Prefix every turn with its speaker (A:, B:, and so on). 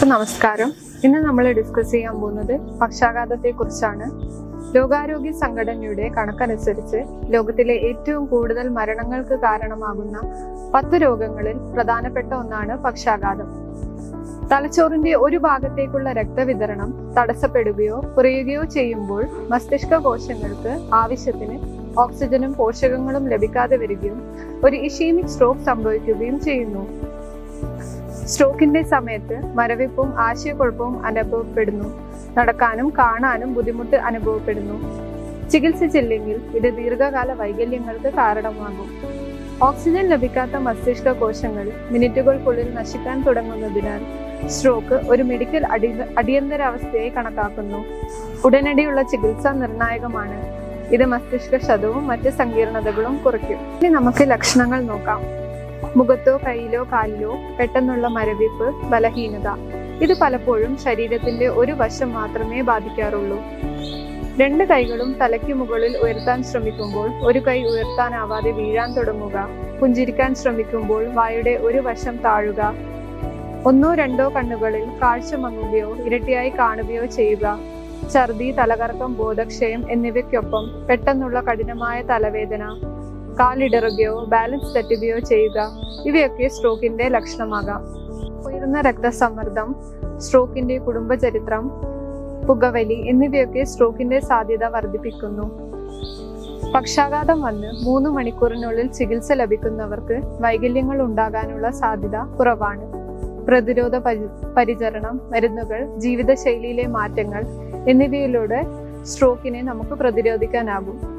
A: എല്ലാവർക്കും നമസ്കാരം ഇന്ന് നമ്മൾ ഡിസ്കസ് ചെയ്യാൻ പോകുന്നത് പക്ഷാഘാതത്തെ കുറിച്ചാണ് ലോകാരോഗ്യ സംഘടനയുടെ കണക്കനുസരിച്ച് ലോകത്തിലെ ഏറ്റവും കൂടുതൽ മരണങ്ങൾക്ക് കാരണമാകുന്ന പത്ത് രോഗങ്ങളിൽ പ്രധാനപ്പെട്ട ഒന്നാണ് പക്ഷാഘാതം തലച്ചോറിന്റെ ഒരു ഭാഗത്തേക്കുള്ള രക്തവിതരണം തടസ്സപ്പെടുകയോ കുറയുകയോ ചെയ്യുമ്പോൾ മസ്തിഷ്ക കോശങ്ങൾക്ക് ആവശ്യത്തിന് ഓക്സിജനും പോഷകങ്ങളും ലഭിക്കാതെ വരികയും ഒരു ഇഷീമിക് സ്ട്രോക്ക് സംഭവിക്കുകയും ചെയ്യുന്നു സ്ട്രോക്കിന്റെ സമയത്ത് മരവിപ്പും ആശയക്കുഴപ്പവും അനുഭവപ്പെടുന്നു നടക്കാനും കാണാനും ബുദ്ധിമുട്ട് അനുഭവപ്പെടുന്നു ചികിത്സിച്ചില്ലെങ്കിൽ ഇത് ദീർഘകാല വൈകല്യങ്ങൾക്ക് കാരണമാകും ഓക്സിജൻ ലഭിക്കാത്ത മസ്തിഷ്ക കോശങ്ങൾ മിനിറ്റുകൾക്കുള്ളിൽ നശിക്കാൻ തുടങ്ങുന്നതിനാൽ സ്ട്രോക്ക് ഒരു മെഡിക്കൽ അടി അടിയന്തരാവസ്ഥയായി കണക്കാക്കുന്നു ഉടനടിയുള്ള ചികിത്സ നിർണായകമാണ് ഇത് മസ്തിഷ്ക ക്ഷതവും മറ്റ് സങ്കീർണതകളും കുറയ്ക്കും ഇനി നമുക്ക് ലക്ഷണങ്ങൾ നോക്കാം മുഖത്തോ കൈയിലോ കാലിലോ പെട്ടെന്നുള്ള മരവിപ്പ് ബലഹീനത ഇത് പലപ്പോഴും ശരീരത്തിന്റെ ഒരു വശം മാത്രമേ ബാധിക്കാറുള്ളൂ രണ്ട് കൈകളും തലയ്ക്ക് മുകളിൽ ഉയർത്താൻ ശ്രമിക്കുമ്പോൾ ഒരു കൈ ഉയർത്താനാവാതെ വീഴാൻ തുടങ്ങുക പുഞ്ചിരിക്കാൻ ശ്രമിക്കുമ്പോൾ വായുടെ ഒരു വശം താഴുക ഒന്നോ രണ്ടോ കണ്ണുകളിൽ കാഴ്ച മങ്ങുകയോ ഇരട്ടിയായി കാണുകയോ ചെയ്യുക ഛർദി തലകറക്കം ബോധക്ഷയം എന്നിവയ്ക്കൊപ്പം പെട്ടെന്നുള്ള കഠിനമായ തലവേദന കാലിടറുകയോ ബാലൻസ് തെറ്റുകയോ ചെയ്യുക ഇവയൊക്കെ സ്ട്രോക്കിന്റെ ലക്ഷണമാകാം ഉയർന്ന രക്തസമ്മർദ്ദം സ്ട്രോക്കിന്റെ കുടുംബചരിത്രം പുകവലി എന്നിവയൊക്കെ സ്ട്രോക്കിന്റെ സാധ്യത വർദ്ധിപ്പിക്കുന്നു പക്ഷാഘാതം വന്ന് മൂന്ന് മണിക്കൂറിനുള്ളിൽ ചികിത്സ ലഭിക്കുന്നവർക്ക് വൈകല്യങ്ങൾ ഉണ്ടാകാനുള്ള സാധ്യത കുറവാണ് പ്രതിരോധ പരി- പരിചരണം മരുന്നുകൾ ജീവിതശൈലിയിലെ മാറ്റങ്ങൾ എന്നിവയിലൂടെ സ്ട്രോക്കിനെ നമുക്ക് പ്രതിരോധിക്കാനാകും